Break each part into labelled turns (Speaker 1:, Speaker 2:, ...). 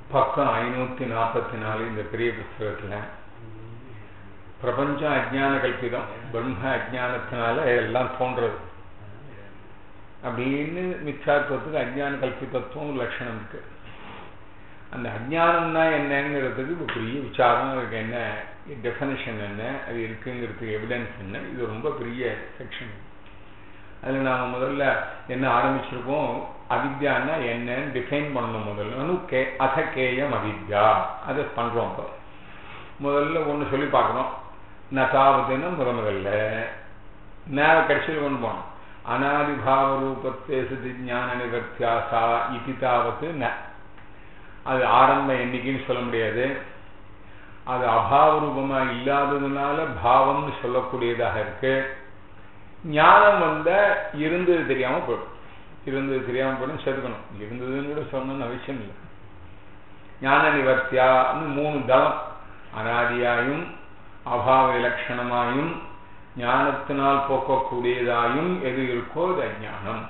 Speaker 1: பக்கம் ஐநூத்தி நாற்பத்தி நாலு இந்த பெரிய புஸ்தகத்துல பிரபஞ்சம் அஜ்ஞான கல்பிதம் பிரம்ம அஜ்ஞானத்தினால எல்லாம் தோன்றது அப்படின்னு மிச்சாத்துவத்துக்கு அஜ்ஞான கல்பிதத்துவம் ஒரு லட்சணம் இருக்கு அந்த அஜ்ஞானம்னா என்னங்கிறதுக்கு இப்போ பெரிய விசாரம் அதுக்கு என்ன டெஃபனிஷன் என்ன அது இருக்குங்கிறதுக்கு எவிடன்ஸ் என்ன இது ரொம்ப பெரிய செக்ஷன் அதில் நாம் முதல்ல என்ன ஆரம்பிச்சிருக்கோம் அவித்யான்னா என்னன்னு டிஃபைன் பண்ணணும் முதல்ல கே அசகேயம் அவித்யா அதை பண்ணுறோம் இப்போ முதல்ல ஒன்று சொல்லி பார்க்கணும் நதாவதுன்னு முத முதல்ல நேர கடைசியில் கொண்டு போனோம் அனாதிபாவ ரூபத்தேசதி ஞான நிவர்த்தியாசா இது தாவத்து ந அது ஆரம்ப எண்ணிக்கைன்னு சொல்ல முடியாது அது அபாவ ரூபமா இல்லாததுனால பாவம்னு சொல்லக்கூடியதாக இருக்கு ஞானம் வந்த இருந்தது தெரியாம போயிடும் இருந்தது தெரியாம போயிடும் சேர்த்துக்கணும் இருந்ததுன்னு கூட சொல்லணும்னு அவசியம் இல்லை ஞான நிவர்த்தியான்னு மூணு தளம் அனாதியாயும் அபாவ இலட்சணமாயும் ஞானத்தினால் போக்கக்கூடியதாயும் எது இருக்கோ அது அஜானம்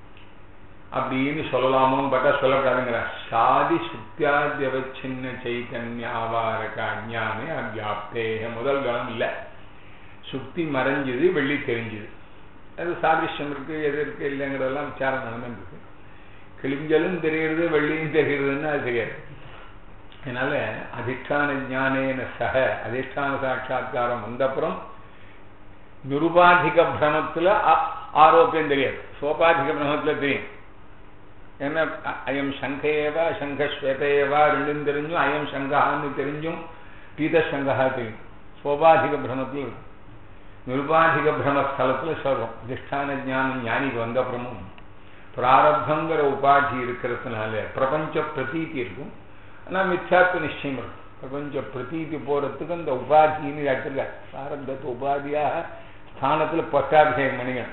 Speaker 1: அப்படின்னு சொல்லலாமோ பட்டா சொல்லக்கூடாதுங்கிற சாதி சுத்தியாதியவச்சின்ன சைத்தன்யாவாரக அஜானே அவ்யாப்தேக முதல் காலம் இல்லை சுத்தி மறைஞ்சது வெள்ளி தெரிஞ்சுது அது சாதிஷ்யம் இருக்கு எது இருக்கு இல்லைங்கிறதெல்லாம் விசாரம் நடந்துருக்கு கிழிஞ்சலும் தெரிகிறது வெள்ளியும் தெரிகிறதுன்னு அது தெரியாது அதனால அதிஷ்டான ஞானேன சக அதிஷ்டான சாட்சா்காரம் வந்தப்புறம் நிருபாதிக பிரமத்துல ஆரோக்கியம் தெரியாது சோபாதிக பிரமத்துல தெரியும் ஏன்னா அயம் சங்கையவா சங்க ஸ்வேதையவா ரெண்டும் தெரிஞ்சும் அயம் சங்கான்னு தெரிஞ்சும் பீத சங்கா தெரியும் சோபாதிக பிரமத்தில் இருக்கும் நிருபாதிக பிரமஸ்தலத்துல சொல்றோம் அதிஷ்டான ஞானம் ஞானிக்கு வந்த அப்புறமும் பிராரப்தங்கிற உபாதி இருக்கிறதுனால பிரபஞ்ச பிரதீதி இருக்கும் ஆனால் மித்யாத்வ நிச்சயம் இருக்கும் பிரபஞ்ச பிரதீதி போறதுக்கு அந்த உபாதின்னு எடுத்துருக்காரு பிராரப்தத்து உபாதியாக ஸ்தானத்துல பட்டாபிஷேகம் பண்ணிக்கணும்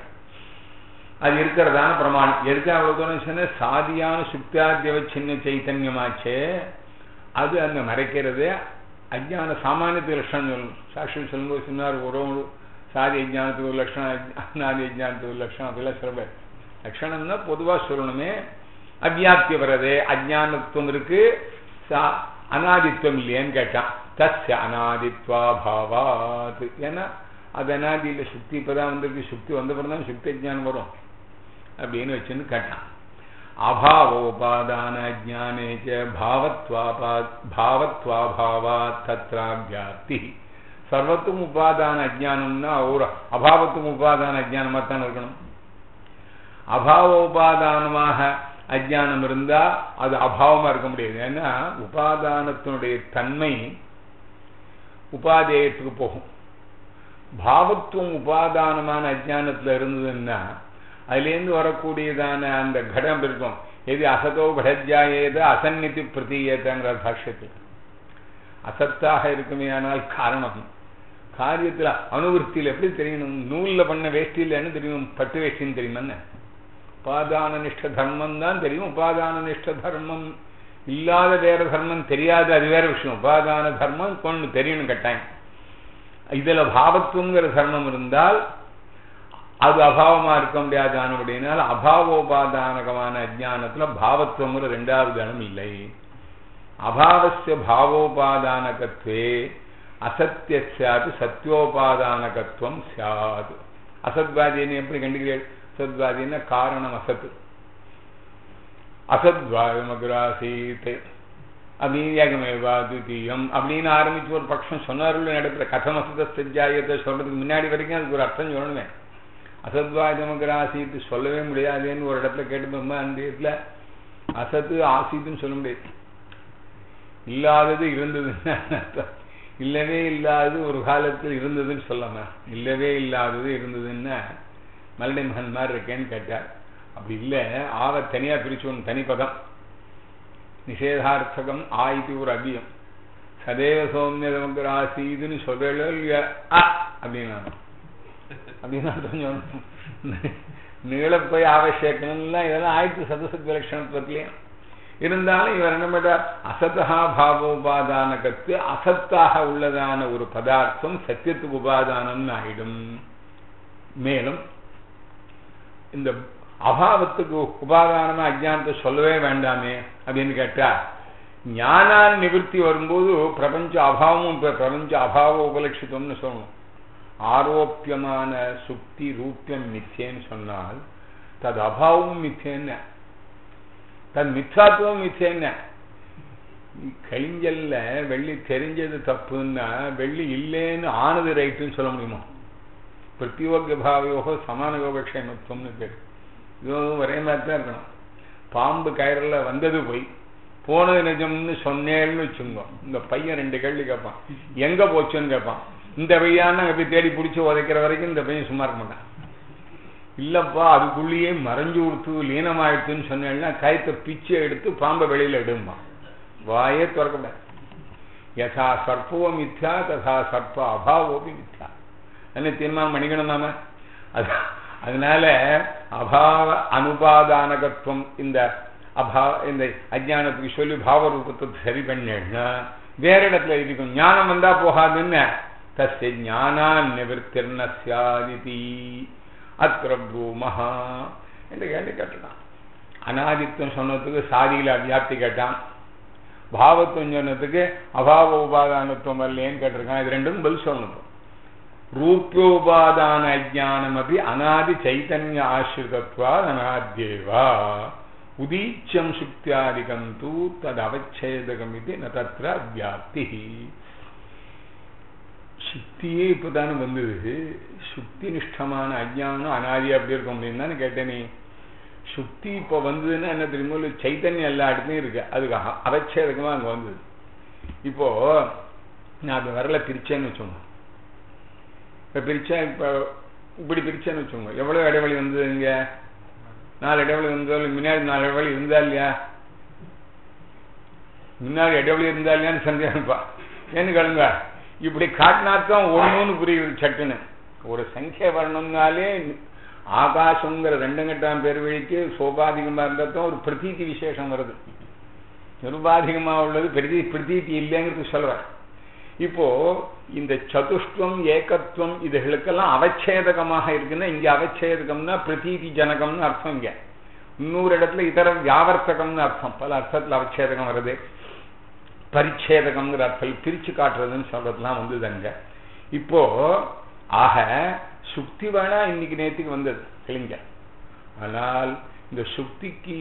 Speaker 1: அது இருக்கிறதான பிரமாணம் எதுக்கு அவ்வளவு தூரம் சொன்ன சாதியான சுப்தியாத்தியவ சின்ன சைத்தன்யமாச்சே அது அந்த மறைக்கிறது அஜான சாமானியத்துக்கு லட்சணம் சொல்லணும் சாட்சி சொல்லும்போது சொன்னார் ஒரு சாதி அஜானத்துக்கு ஒரு லட்சணம் அநாதி அஜானத்துக்கு ஒரு லட்சணம் அப்படிலாம் சொல்ல லட்சணம்னா பொதுவா சொல்லணுமே அவ்யாப்தி வர்றது அஜானத்துவம் இருக்கு அனாதித்வம் இல்லையேன்னு கேட்டான் தஸ்ய அனாதித்வா பாவாத் ஏன்னா அது அனாதி இல்லை சுக்தி இப்பதான் வந்திருக்கு சுக்தி வந்த பிறகு தான் சுக்தி அஜானம் வரும் அப்படின்னு வச்சுன்னு கேட்டான் அபாவோபாதான ஜானேச்ச பாவத்வாபா பாவத்வாபாவா தத்ராவியாப்தி சர்வத்தும் உபாதான அஜானம்னா ஒரு அபாவத்தும் உபாதான அஜானமா தான் இருக்கணும் அபாவோபாதானமாக அஜானம் இருந்தா அது அபாவமா இருக்க முடியாது ஏன்னா உபாதானத்தினுடைய தன்மை உபாதேயத்துக்கு போகும் பாவத்துவம் உபாதானமான அஜானத்துல இருந்ததுன்னா அதுலேருந்து வரக்கூடியதான அந்த கடம் இருக்கும் எது அசதோ கடஜாயேத அசன்னிதி பிரதீயத்தங்கிற பாஷ்யத்தில் அசத்தாக இருக்குமே ஆனால் காரணம் காரியத்துல அனுவருத்தியில் எப்படி தெரியணும் நூல்ல பண்ண வேஷ்டியில் தெரியும் பட்டு வேஷ்டின்னு தெரியுமா உபாதான நிஷ்ட தர்மம் தான் தெரியும் உபாதான நிஷ்ட தர்மம் இல்லாத வேற தர்மம் தெரியாது அது வேற விஷயம் உபாதான தர்மம் கொண்டு தெரியணும் கட்டாயம் இதுல பாவத்துவங்கிற தர்மம் இருந்தால் அது அபாவமா இருக்க முடியாது அப்படின்னால் அபாவோபாதானகமான அஜானத்துல பாவத்துவங்கிற ரெண்டாவது கணம் இல்லை அபாவசிய பாவோபாதானகத்வே அசத்தியாத்து சத்தியோபாதானகத்துவம் சாது அசத்வாதின்னு எப்படி கண்டுகிறீர்கள் அசத்வாதின்னா காரணம் அசத்து அசத்வாதமகிராசீத் அபீயகமேவா துதியம் அப்படின்னு ஆரம்பிச்சு ஒரு பட்சம் சொன்னார்கள் இடத்துல கதம் அசத சஜ்ஜாயத்தை சொல்றதுக்கு முன்னாடி வரைக்கும் அதுக்கு ஒரு அர்த்தம் சொல்லணுமே அசத்வாதமகிராசீத்து சொல்லவே முடியாதுன்னு ஒரு இடத்துல கேட்டு அந்த இடத்துல அசத்து ஆசீத்துன்னு சொல்ல முடியாது இல்லாதது இருந்ததுன்னா இல்லவே இல்லாதது ஒரு காலத்தில் இருந்ததுன்னு சொல்லாம இல்லவே இல்லாதது இருந்ததுன்னா மல்லடி மகன் மாதிரி இருக்கேன்னு கேட்டார் அப்படி இல்லை ஆவ தனியா பிரிச்சு ஒன்று தனிப்பதம் நிஷேதார்த்தகம் ஆ இது ஒரு அபியம் சதேவ சௌமியதமக்கு ஆசீதுன்னு சொல்றோ இல்லையா அ அப்படின்னா அப்படின்னு அர்த்தம் சொல்லணும் நீள போய் ஆவசியக்கணும்லாம் இதெல்லாம் ஆயிரத்தி சதசத் விலட்சணத்துவத்திலேயே இருந்தாலும் இவர் என்ன பண்றார் அசத்தா பாவோபாதானகத்து அசத்தாக உள்ளதான ஒரு பதார்த்தம் சத்தியத்துக்கு உபாதானம்னு ஆயிடும் மேலும் இந்த அபாவத்துக்கு உபாதானமா அஜானத்தை சொல்லவே வேண்டாமே அப்படின்னு கேட்டா ஞானால் நிவர்த்தி வரும்போது பிரபஞ்ச அபாவமும் இப்ப பிரபஞ்ச அபாவ உபலட்சிதம்னு சொல்லணும் ஆரோப்பியமான சுக்தி ரூபியம் மிச்சேன்னு சொன்னால் தது அபாவமும் மிச்சேன்னு தன் மித்யாத்துவம் மிச்சேன்னு கழிஞ்சல்ல வெள்ளி தெரிஞ்சது தப்புன்னா வெள்ளி இல்லைன்னு ஆனது ரைட்டுன்னு சொல்ல முடியுமா பிரத்யோக பாவயோக சமான யோகக்ஷேமத்துவம்னு பேர் இதுவும் ஒரே மாதிரி தான் இருக்கணும் பாம்பு கயிறுல வந்தது போய் போனது நிஜம்னு சொன்னேன்னு வச்சுங்க இந்த பையன் ரெண்டு கேள்வி கேட்பான் எங்க போச்சுன்னு கேட்பான் இந்த பையான்னு அங்க போய் தேடி பிடிச்சி உதைக்கிற வரைக்கும் இந்த பையன் சும்மா இருக்க மாட்டான் இல்லப்பா அதுக்குள்ளேயே மறைஞ்சு கொடுத்து லீனமாயிடுத்துன்னு சொன்னேன்னா கயத்தை பிச்சை எடுத்து பாம்பை வெளியில எடுமா வாயே திறக்கப்படாது யதா சர்ப்போ மித்யா ததா சர்ப்ப அபாவோபி மித்யா என்ன தீர்மானம் பண்ணிக்கணும் நாம அது அதனால அபாவ அனுபாதானகத்துவம் இந்த அபா இந்த அஜானத்துக்கு சொல்லி பாவ ரூபத்தை சரி பண்ணேன்னா வேற இடத்துல இருக்கும் ஞானம் வந்தா போகாதுன்னு தஸ்ய ஞானா நிவர்த்திர்ன சியாதிதி அத்திர ப்ரூமஹா என்று கேள்வி கேட்டுட்டான் அனாதித்வம் சொன்னதுக்கு சாதியில வியாப்தி கேட்டான் பாவத்துவம் சொன்னதுக்கு அபாவ உபாதானத்துவம் வரலையேன்னு கேட்டிருக்கான் இது ரெண்டும் பதில் சொல்லணும் ரூபியோபாதான அஜானம் அப்படி அநாதி சைத்தன்ய ஆசிரிதத்வா அநாத்தியேவா உதீச்சம் சுக்தியாதிகம் தூ தது அவச்சேதகம் இது ந தத்திர வியாப்தி சுக்தியே இப்பதானே வந்தது சுக்தி நிஷ்டமான அஜானம் அனாதி அப்படி இருக்க முடியும் தானே கேட்டேனே சுக்தி இப்போ வந்ததுன்னா என்ன தெரியுமோ இல்லை சைத்தன்யம் எல்லா இடத்துலையும் இருக்கு அதுக்கு அ- அவச்சேதகமா அங்க வந்தது இப்போ நான் அது வரல பிரிச்சேன்னு வச்சோங்க இப்ப பிரிச்சா இப்ப இப்படி பிரிச்சேன்னு வச்சோங்க எவ்வளவு இடைவெளி வந்தது இங்க நாலு இடைவெளி வந்தது முன்னாடி நாலு இடைவெளி இருந்தா இல்லையா முன்னாடி இடைவெளி இருந்தா இல்லையான்னு சந்தேகம்ப்பா ஏன்னு கேளுங்க இப்படி காட்டினாத்தான் ஒண்ணுன்னு புரியுது சட்டுன்னு ஒரு சங்கிய வரணும்னாலே ஆகாசங்கிற ரெண்டுங்கட்டாம் பேர் வழிக்கு சோபாதிகமா இருந்தாதான் ஒரு பிரதீதி விசேஷம் வருது நிருபாதிகமா உள்ளது பிரதி பிரதீதி இல்லைங்கிறது சொல்றேன் இப்போ இந்த சதுஷ்டம் ஏகத்துவம் இதுகளுக்கெல்லாம் அவச்சேதகமாக இருக்குன்னா இங்க அவச்சேதகம்னா பிரதீதி ஜனகம்னு அர்த்தம் இங்க இன்னொரு இடத்துல இதர வியாவர்த்தகம்னு அர்த்தம் பல அர்த்தத்துல அவச்சேதகம் வருது பரிச்சேதகம்ங்கிற அர்த்தம் பிரிச்சு காட்டுறதுன்னு சொல்றதுலாம் வந்தது அங்க இப்போ ஆக சுக்தி வேணா இன்னைக்கு நேத்துக்கு வந்தது கிளிங்க ஆனால் இந்த சுக்திக்கு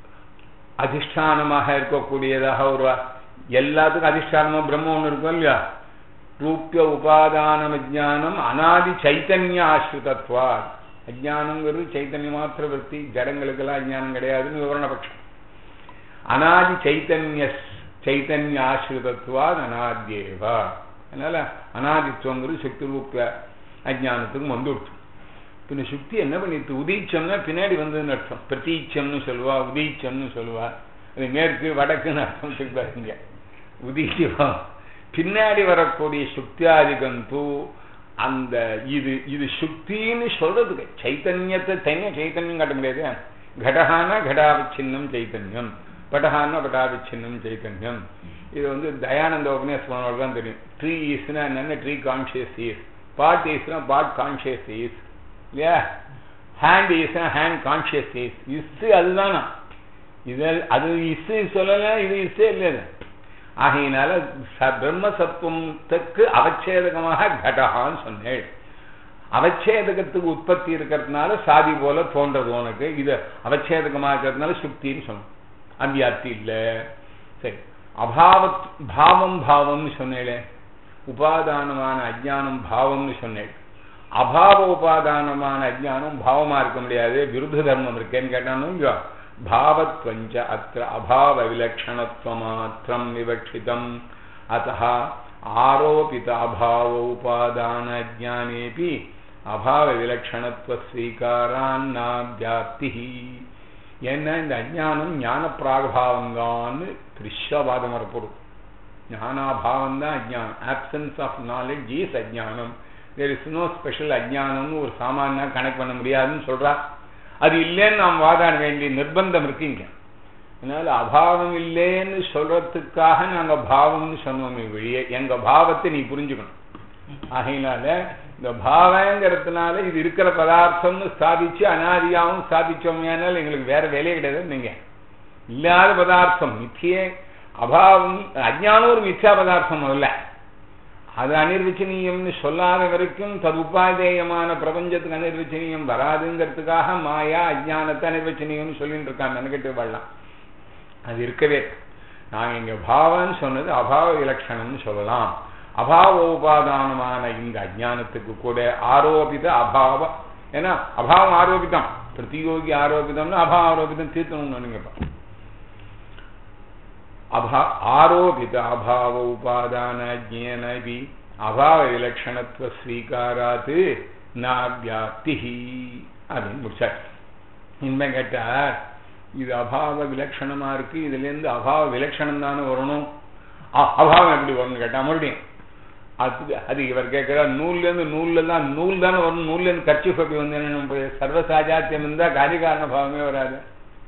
Speaker 1: அதிஷ்டானமாக இருக்கக்கூடியதாக ஒரு எல்லாத்துக்கும் அதிஷ்டானமா பிரம்மம் ஒன்று இருக்கும் இல்லையா ரூபிய உபாதான விஜானம் அனாதி சைத்தன்ய ஆசிரிதத்வா அஜானங்கிறது சைத்தன்ய மாத்திர விற்பி ஜடங்களுக்கெல்லாம் அஜானம் கிடையாதுன்னு விவரணபட்சம் அனாதி சைத்தன்ய சைத்தன்ய ஆசிரிதத்வா அனாத்யேவா அதனால அனாதித்துவங்கிறது சக்தி ரூப அஜானத்துக்கும் வந்துவிட்டு பின்ன சுக்தி என்ன பண்ணிட்டு உதீச்சம்னா பின்னாடி வந்ததுன்னு அர்த்தம் பிரதீச்சம்னு சொல்லுவா உதீச்சம்னு சொல்லுவா அது மேற்கு வடக்குன்னு அர்த்தம் சொல்றாங்க உதீச்சம் பின்னாடி வரக்கூடிய சுக்தியாதிகம் தூ அந்த இது இது சுக்தின்னு சொல்றதுக்கு சைத்தன்யத்தை தனியா சைத்தன்யம் காட்ட முடியாது கடகானா கடாவிச்சின்னம் சைத்தன்யம் படஹான்னா படாவிச்சின்னம் சைத்தன்யம் இது வந்து தயானந்த உபநேசனோட தான் தெரியும் ட்ரீ ஈஸ்னா என்னென்ன ட்ரீ கான்சியஸ் ஈஸ் பாட் ஈஸ்னா பாட் கான்சியஸ் ஈஸ் இல்லையா ஹேண்ட் ஈஸ்னா ஹேண்ட் கான்சியஸ் ஈஸ் இஸ் அதுதானா இது அது இசு சொல்லல இது இசே இல்லையா ஆகையினால ச- பிரம்ம சத்துவத்துக்கு அவச்சேதகமாக கடகான்னு சொன்னேன் அவச்சேதகத்துக்கு உற்பத்தி இருக்கிறதுனால சாதி போல தோன்றது உனக்கு இது அவச்சேதகமாக இருக்கிறதுனால சுக்தின்னு சொல்லணும் அவ்வியாப்தி இல்ல சரி அபாவ பாவம் பாவம்னு சொன்னேளே உபாதானமான அஜ்ஞானம் பாவம்னு சொன்னேன் அபாவ உபாதானமான அஜ்ஞானம் பாவமா இருக்க முடியாது விருத்த தர்மம் இருக்கேன்னு கேட்டானோ இல்லையோ பாவத்வஞ்ச அத்த அபாவ விலட்சணத்துவமாத்திரம் விவக்ஷிதம் அத்தः ஆரோபித அபாவ உபாதான அஜ்ஞானேபி அபாவ விலட்சணத்துவ ஸ்வீகாரான்னாவியாப்தி ஏன்னா இந்த அஜ்ஞானம் ஞான பிராகபாவங்கான்னு திருஷ்யவாதம் வரப்படும் ஞானாபாவம் தான் அஜ்ஞானம் ஆப்சன்ஸ் ஆஃப் நாலேஜ் இஸ் அஜ்ஞானம் தேர் இஸ் நோ ஸ்பெஷல் அஜ்ஞானம்னு ஒரு சாமானியா கணக்கு பண்ண முடியாதுன்னு சொல்றா அது இல்லைன்னு நாம் வாதாட வேண்டிய நிர்பந்தம் இருக்குங்க அதனால அபாவம் இல்லைன்னு சொல்றதுக்காக நாங்க பாவம்னு சொன்னோமே வெளியே எங்க பாவத்தை நீ புரிஞ்சுக்கணும் ஆகையினால இந்த பாவங்கிறதுனால இது இருக்கிற பதார்த்தம்னு ஸ்தாபிச்சு அனாதியாவும் ஸ்தாபிச்சோம்னால எங்களுக்கு வேற வேலையே கிடையாது நீங்க இல்லாத பதார்த்தம் மித்தியே அபாவம் அஜ்ஞானம் ஒரு மித்யா பதார்த்தம் முதல்ல அது அனிர்வச்சனீயம்னு சொல்லாத வரைக்கும் தது உபாதேயமான பிரபஞ்சத்துக்கு அனிர்வச்சனீயம் வராதுங்கிறதுக்காக மாயா அஜ்ஞானத்தை அனிர்வச்சனீயம்னு சொல்லிட்டு இருக்கான் மெனக்கெட்டு வாழலாம் அது இருக்கவே நான் இங்க பாவம்னு சொன்னது அபாவ விலட்சணம்னு சொல்லலாம் அபாவ உபாதானமான இந்த அஜ்ஞானத்துக்கு கூட ஆரோபித அபாவ ஏன்னா அபாவம் ஆரோபிதம் பிரதியோகி ஆரோபிதம்னு அபாவ ஆரோபிதம் தீர்த்தணும்னு நினைக்கிறோம் அபா ஆரோபித அபாவ உபாதான ஜேனபி அபாவ விலட்சணத்துவ ஸ்வீகாராத்து நாவியாப்தி அப்படின்னு முடிச்சார் இனிமே கேட்டார் இது அபாவ விலட்சணமா இருக்கு இதுல இருந்து அபாவ விலட்சணம் தானே வரணும் அ- அபாவம் எப்படி வரும்னு கேட்டா மறுபடியும் அது அது இவர் கேட்கிறார் நூல்ல இருந்து நூல்ல தான் நூல் தானே வரும் நூல்ல இருந்து கட்சி பப்பி வந்து என்ன நம்ம சர்வசாஜாத்தியம் இருந்தா காரிகாரண பாவமே வராது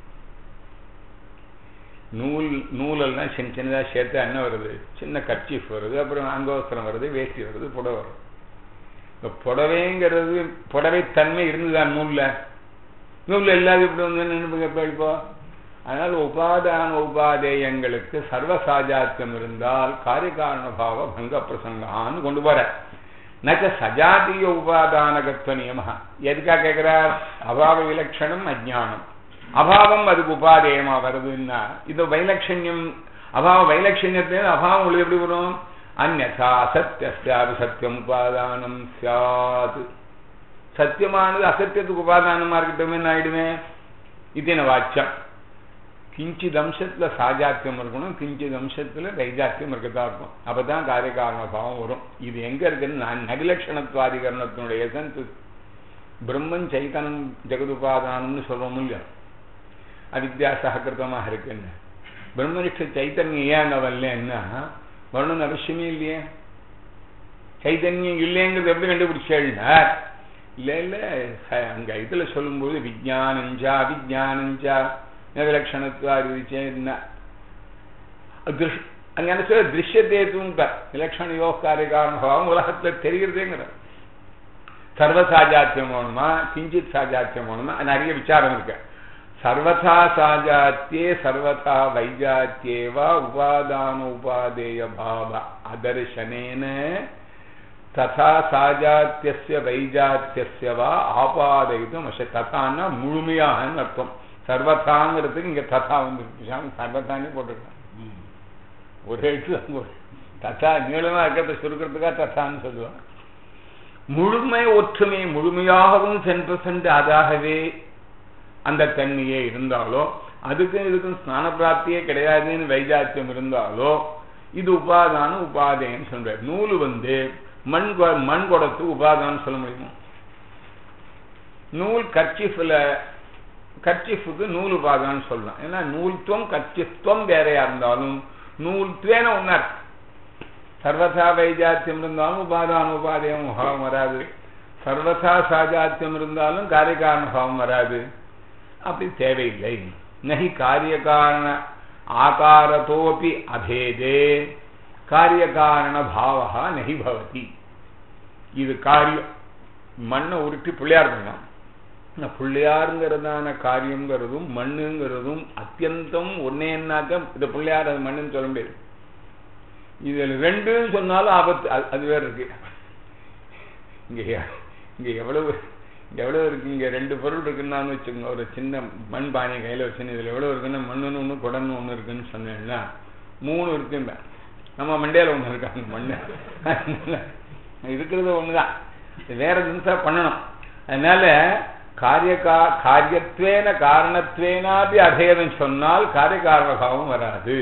Speaker 1: நூல் நூலெல்லாம் சின்ன சின்னதாக சேர்த்து என்ன வருது சின்ன கர்ச்சீஃப் வருது அப்புறம் அங்கவஸ்திரம் வருது வேஷ்டி வருது புடவை வருது இந்த புடவைங்கிறது புடவை தன்மை இருந்துதான் நூல்ல நூல்ல இல்லாத இப்படி வந்து நினைப்பு எப்ப இப்போ அதனால உபாதான உபாதேயங்களுக்கு சர்வசாஜாத்தியம் இருந்தால் காரியகாரண பாவ பங்க பிரசங்கான்னு கொண்டு போற நச்ச சஜாத்திய உபாதானகத்துவ நியம எதுக்காக கேட்கிறார் அபாவ விலட்சணம் அஜ்ஞானம் அபாவம் அதுக்கு உபாதேயமா வருதுன்னா இது வைலட்சண்யம் அபாவ வைலட்சண்யத்திலேருந்து அபாவம் உங்களுக்கு எப்படி வரும் அந்நா அசத்தியாபி சத்தியம் உபாதானம் சியாத் சத்தியமானது அசத்தியத்துக்கு உபாதானமா இருக்கட்டும் என்ன ஆயிடுமே இத்தனை வாக்கியம் கிஞ்சித் அம்சத்துல சாஜாத்தியம் இருக்கணும் கிஞ்சித் அம்சத்துல வைஜாத்தியம் இருக்கத்தான் இருக்கும் அப்பதான் காரியகாரண பாவம் வரும் இது எங்க இருக்குன்னு நான் நகிலட்சணத்வாதிகரணத்தினுடைய எசன்ஸ் பிரம்மன் சைத்தனம் ஜெகதுபாதானம்னு சொல்றோம் இல்லையா அவித்யா சககிருத்தமாக இருக்குன்னு பிரம்மனிஷ்ட சைத்தன்யம் ஏன் அங்க வரலன்னா வரணும்னு அவசியமே இல்லையே சைத்தன்யம் இல்லைங்கிறது எப்படி கண்டுபிடிச்சேன்னா இல்ல இல்ல ச- அங்க இதுல சொல்லும்போது விஜயானஞ்சா அவிஜானஞ்சா விலட்சணத்வாரிச்சேன்னா திருஷ் அங்க என்ன சொல்ல திருஷ்யத்தே தூண்டார் விலட்சண யோக காரியகாரணம் உலகத்துல தெரிகிறதேங்கிற சர்வசாஜாத்தியம் வேணுமா கிஞ்சித் சாஜாத்தியம் வேணுமா நிறைய விசாரம் இருக்கு சர்வதா சாஜாத்தியே சர்வதா வைஜாத்தியேவா உபாதான உபாதேய பாவ அதர்சனேன ததா சாஜாத்தியஸ்ய வைஜாத்தியஸ்ய வா ஆபாதயிதும் அச ததான்னா முழுமையாகன்னு அர்த்தம் சர்வதாங்கிறதுக்கு இங்க ததா வந்து சர்வதானே போட்டுருக்காங்க ஒரு எழுத்து அங்க ஒரு ததா நீளமா இருக்கிறத சுருக்கிறதுக்காக ததான்னு சொல்லுவாங்க முழுமை ஒற்றுமை முழுமையாகவும் டென் பர்சன்ட் அதாகவே அந்த தன்மையே இருந்தாலோ அதுக்கும் இதுக்கும் ஸ்நான பிராப்தியே கிடையாதுன்னு வைஜாத்தியம் இருந்தாலோ இது உபாதான உபாதேன்னு சொல்ற நூல் வந்து மண் கொ- மண் குடத்து உபாதானம் சொல்ல முடியுமா நூல் கர்ச்சிஃபில் கர்ச்சிஃபுக்கு நூல் உபாதான்னு சொல்லலாம் ஏன்னா நூல்துவம் கர்ச்சித்துவம் வேறையா இருந்தாலும் நூல் துவேன ஒன்னார் சர்வதா வைஜாத்தியம் இருந்தாலும் உபாதான உபாதேயம் பாவம் வராது சர்வதா சாஜாத்தியம் இருந்தாலும் காரியகாரண பாவம் வராது அப்படி தேவையில்லை நகி காரியகாரண ஆகாரத்தோப்பி அபேதே காரியகாரண பாவா நகி பவதி இது காரியம் மண்ணை உருட்டி பிள்ளையார் பண்ணலாம் இந்த பிள்ளையாருங்கிறதான காரியங்கிறதும் மண்ணுங்கிறதும் அத்தியந்தம் ஒன்னேன்னாக்க இந்த பிள்ளையார் அது மண்ணுன்னு சொல்ல முடியாது இதுல ரெண்டுன்னு சொன்னாலும் ஆபத்து அது- அது வேற இருக்கு இங்க இங்க எவ்வளவு இங்க எவ்வளவு இருக்கு இங்க ரெண்டு பொருள் இருக்குன்னு வச்சுக்கோங்க ஒரு சின்ன மண் பானை கையில வச்சுன்னு இதுல எவ்வளவு இருக்குன்னா மண்ணுன்னு ஒண்ணு குடன்னு ஒண்ணு இருக்குன்னு சொன்னேன்னா மூணு இருக்குங்க நம்ம மண்டையில ஒண்ணு இருக்காங்க மண்ணு இருக்கிறது ஒண்ணுதான் இது வேற தினசா பண்ணணும் அதனால காரியகா காரியத்வேன காரணத்வேனாபி அபேதம் சொன்னால் காரியகாரண பாவம் வராது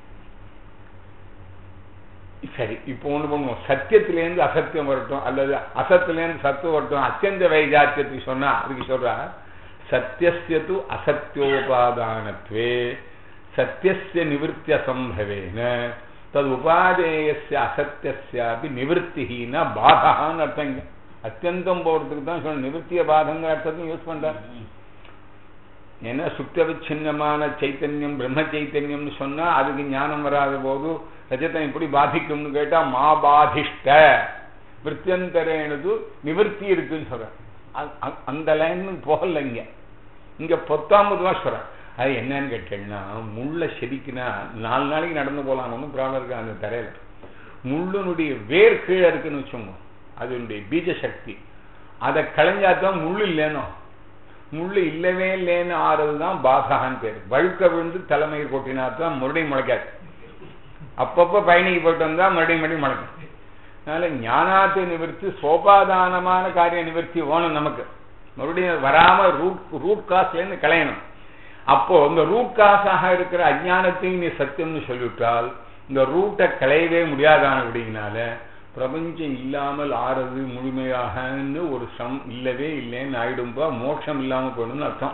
Speaker 1: சரி இப்போ ஒண்ணு பண்ணுவோம் சத்தியத்திலேருந்து அசத்தியம் வரட்டும் அல்லது அசத்திலேருந்து சத்துவம் வரட்டும் அத்தியந்த வைஜாத்தியத்துக்கு சொன்னா அதுக்கு சொல்றா சத்தியஸ்ய து அசத்தியோபாதானத்வே சத்தியஸ்ய நிவர்த்திய சம்பவேன தது உபாதேயஸ்ய அசத்தியஸ்யாபி நிவர்த்திஹீன பாதகான்னு அர்த்தம் இங்க அத்தியந்தம் போறதுக்கு தான் சொல்ல நிவர்த்திய பாதங்கிற அர்த்தத்தையும் யூஸ் பண்றார் ஏன்னா சுத்தவிச்சின்னமான சைத்தன்யம் பிரம்ம சைத்தன்யம்னு சொன்னா அதுக்கு ஞானம் வராத போது ரஜதம் எப்படி பாதிக்கும்னு கேட்டா மா பாதிஷ்ட விற்த்தியந்தரேனது நிவர்த்தி இருக்குன்னு சொல்ற அ- அ- அந்த லைன் போகல இங்க இங்க பத்தாம்பது தான் சொல்றேன் அது என்னன்னு கேட்டேன்னா முள்ளை செதுக்கினா நாலு நாளைக்கு நடந்து போகலாம் ஒன்றும் ப்ராப்ளம் இருக்கு அந்த தரையில முள்ளுனுடைய வேர் கீழே இருக்குன்னு வச்சோங்க அதனுடைய பீஜ சக்தி அதை களைஞ்சாதான் முள்ளு இல்லைனோ முள்ளு இல்லவே இல்லைன்னு ஆறது தான் பாதகான்னு பேர் வழுக்க விழுந்து தலைமையில் கொட்டினா தான் மறுபடியும் முளைக்காது அப்பப்போ பயணிக்கு போயிட்டு வந்தா மறுபடியும் மறுபடியும் முளைக்கும் அதனால ஞானாத்து நிவர்த்தி சோபாதானமான காரிய நிவர்த்தி வேணும் நமக்கு மறுபடியும் வராம ரூட் ரூட் காஸ்லேருந்து களையணும் அப்போ இந்த ரூட் காசாக இருக்கிற அஜானத்தையும் நீ சத்தியம்னு சொல்லிவிட்டால் இந்த ரூட்டை களையவே முடியாதான அப்படிங்கனால பிரபஞ்சம் இல்லாமல் ஆறது முழுமையாகன்னு ஒரு சம் இல்லவே இல்லைன்னு ஆயிடும்பா மோட்சம் இல்லாம போயிடும்னு அர்த்தம்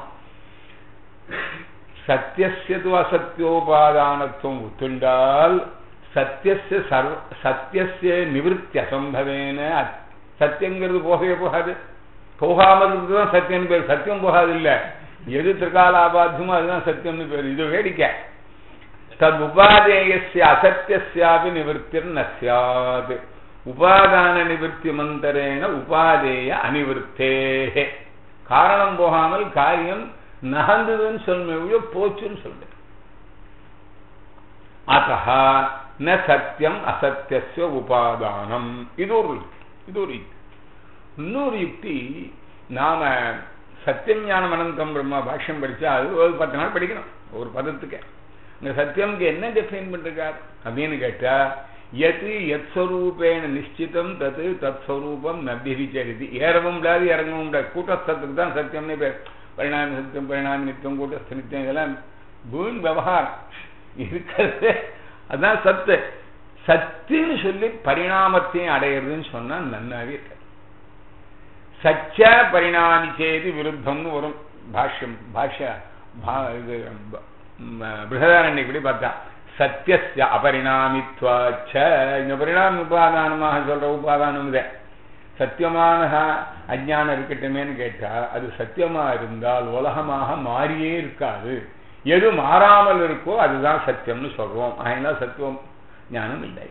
Speaker 1: சத்தியசியது அசத்தியோபாதானத்துவம் ஒத்துண்டால் சத்தியசிய சர்வ சத்தியசிய நிவிருத்தி அசம்பவேன சத்தியங்கிறது போகவே போகாது போகாமல் இருந்துதான் சத்தியம் பேர் சத்தியம் போகாது இல்ல எது திரிகாலாபாத்தியமோ அதுதான் சத்தியம்னு பேர் இது வேடிக்கை தத் உபாதேயஸ்ய அசத்தியஸ்யாபி நிவர்த்திர் நசியாது உபாதான நிவர்த்தி மந்தரேன உபாதேய அனிவர்த்தே காரணம் போகாமல் காரியம் நகர்ந்ததுன்னு சொல்லுமே போச்சுன்னு சொல்றேன் அத்தா ந சத்தியம் அசத்திய உபாதானம் இது ஒரு இது ஒரு யுக்தி இன்னொரு யுக்தி நாம சத்தியம் ஞானம் அனந்தம் பிரம்மா பாஷ்யம் படிச்சா அது ஒரு பத்து நாள் படிக்கணும் ஒரு பதத்துக்கு இந்த சத்தியம்க்கு என்ன டிஃபைன் பண்ணிருக்கார் அப்படின்னு கேட்டா எது எத் ஸ்வரூபேன நிச்சிதம் தது தத் ஸ்வரூபம் நபிவிச்சரிதி ஏறவும் முடியாது இறங்கவும் முடியாது கூட்டஸ்தத்துக்கு தான் சத்தியம்னு பேர் பரிணாம சத்தியம் பரிணாம நித்தியம் கூட்டஸ்த நித்தியம் இதெல்லாம் பூன் விவகாரம் இருக்கிறது அதான் சத்து சத்துன்னு சொல்லி பரிணாமத்தையும் அடையிறதுன்னு சொன்னா நன்னாவே இருக்காது சச்ச பரிணாமி செய்தி விருத்தம்னு வரும் பாஷ்யம் பாஷ்ய இது பிருகதாரண்யப்படி பார்த்தா சத்தியஸ்ய அபரிணாமித்வாச்ச இந்த பரிணாம உபாதானமாக சொல்ற உபாதானம் இதை சத்தியமான அஜானம் இருக்கட்டுமேன்னு கேட்டா அது சத்தியமா இருந்தால் உலகமாக மாறியே இருக்காது எது மாறாமல் இருக்கோ அதுதான் சத்தியம்னு சொல்றோம் அதனால சத்தியம் ஞானம் இல்லை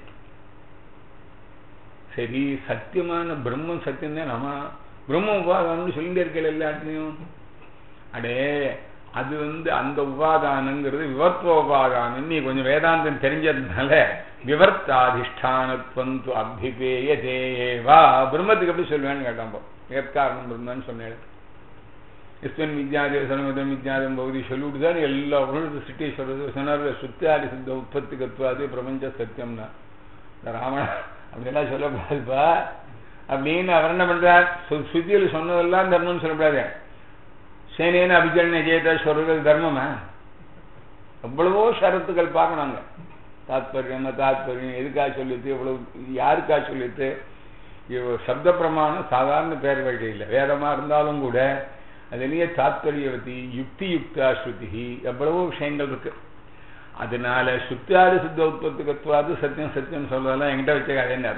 Speaker 1: சரி சத்தியமான பிரம்மம் சத்தியம் தான் நம்ம பிரம்ம உபாதானம்னு சொல்லிட்டே இருக்கல எல்லாத்தையும் அடே அது வந்து அந்த உபாதானங்கிறது விவர்த்துவ உபாதானம் நீ கொஞ்சம் வேதாந்தம் தெரிஞ்சதுனால விவர்த்தாதிஷ்டானத்வம் அபிபேய தேவா பிரம்மத்துக்கு எப்படி சொல்லுவேன்னு கேட்டான் ஏற்காரணம் பிரம்மன்னு சொன்னேன் இஸ்வன் வித்யாதேசனம் இதம் வித்யாதம் பகுதி சொல்லிவிட்டு தான் எல்லா உலகத்து சிட்டி சொல்றது சொன்னார் சுத்தியாதி சித்த உற்பத்தி கத்துவாது பிரபஞ்ச சத்தியம்னா ராமன் அப்படியெல்லாம் சொல்லக்கூடாதுப்பா அப்படின்னு அவர் என்ன பண்றார் சுத்தியில் சொன்னதெல்லாம் தர்மம்னு சொல்லக்கூடாது சேனேன அபிஜன ஜெயதா சொல்றது தர்மமா எவ்வளவோ ஷரத்துக்கள் பார்க்கணுங்க தாத்பரியம் தாத்பரியம் எதுக்காக சொல்லிட்டு இவ்வளவு யாருக்கா சொல்லிட்டு சப்த பிரமாணம் சாதாரண பேர் வழி இல்லை வேதமா இருந்தாலும் கூட அதுலேயே தாத்பரியவதி யுக்தி யுக்தா ஸ்ருதி எவ்வளவோ விஷயங்கள் இருக்கு அதனால சுத்தாறு சித்த உற்பத்தி கத்துவாது சத்தியம் சத்தியம் சொல்றதெல்லாம் என்கிட்ட வச்ச கதைன்னு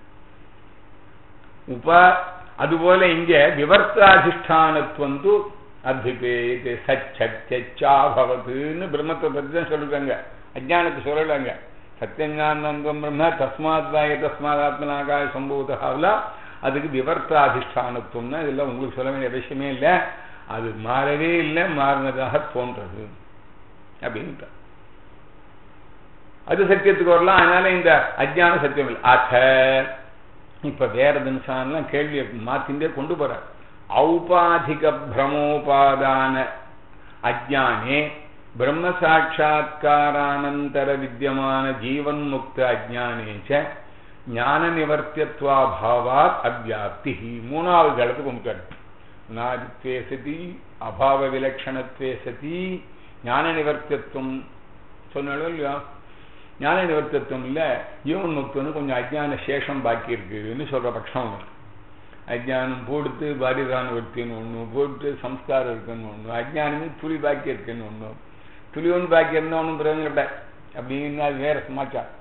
Speaker 1: உபா அதுபோல இங்க விவர்த்தாதிஷ்டானத்துவந்து அபிபேயது சச்சா பவத்துன்னு பிரம்மத்தை பத்தி தான் சொல்லிருக்காங்க அஜானத்தை சொல்லலாங்க சத்தியஞானந்தம் பிரம்ம தஸ்மாத் வாய தஸ்மாத் ஆத்மனாகாய சம்பவத்தாவில் அதுக்கு விவர்த்தாதிஷ்டானத்துவம்னா இதெல்லாம் உங்களுக்கு சொல்ல வேண்டிய அவசியமே இல்லை அது மாறவே இல்லை மாறினதாக தோன்றது அப்படின்ட்டு அது சத்தியத்துக்கு வரலாம் அதனால இந்த அஜான சத்தியம் இல்லை அத இப்ப வேற தினசான்லாம் கேள்வியை மாத்திண்டே கொண்டு போற ஔபாதிக பிரமோபாதான அஜானே பிரம்ம சாட்சா்காரானந்தர வித்தியமான ஜீவன் முக்த அஜானேச்ச ஞான நிவர்த்தியத்வாபாவாத் அவ்யாப்தி மூணாவது தளத்துக்கு கொண்டு நாதித்வே சதி அபாவ விலட்சணத்வே சதி ஞான நிவர்த்தியத்துவம் சொன்னாலும் இல்லையா ஞான நிவர்த்தியத்துவம் இல்லை ஜீவன் முக்தன்னு கொஞ்சம் அஜான சேஷம் பாக்கி இருக்குன்னு சொல்ற பட்சம் ஒன்று அஜானம் போடுத்து பாரிதான விற்பின்னு ஒன்று போட்டு சம்ஸ்காரம் இருக்குன்னு ஒன்று அஜானமே துளி பாக்கி இருக்குன்னு ஒன்று துளி ஒன்று பாக்கி இருந்தால் ஒன்றும் பிரயோஜனம் இல்லை அப்படின்னு அது வேற சமாச்சாரம்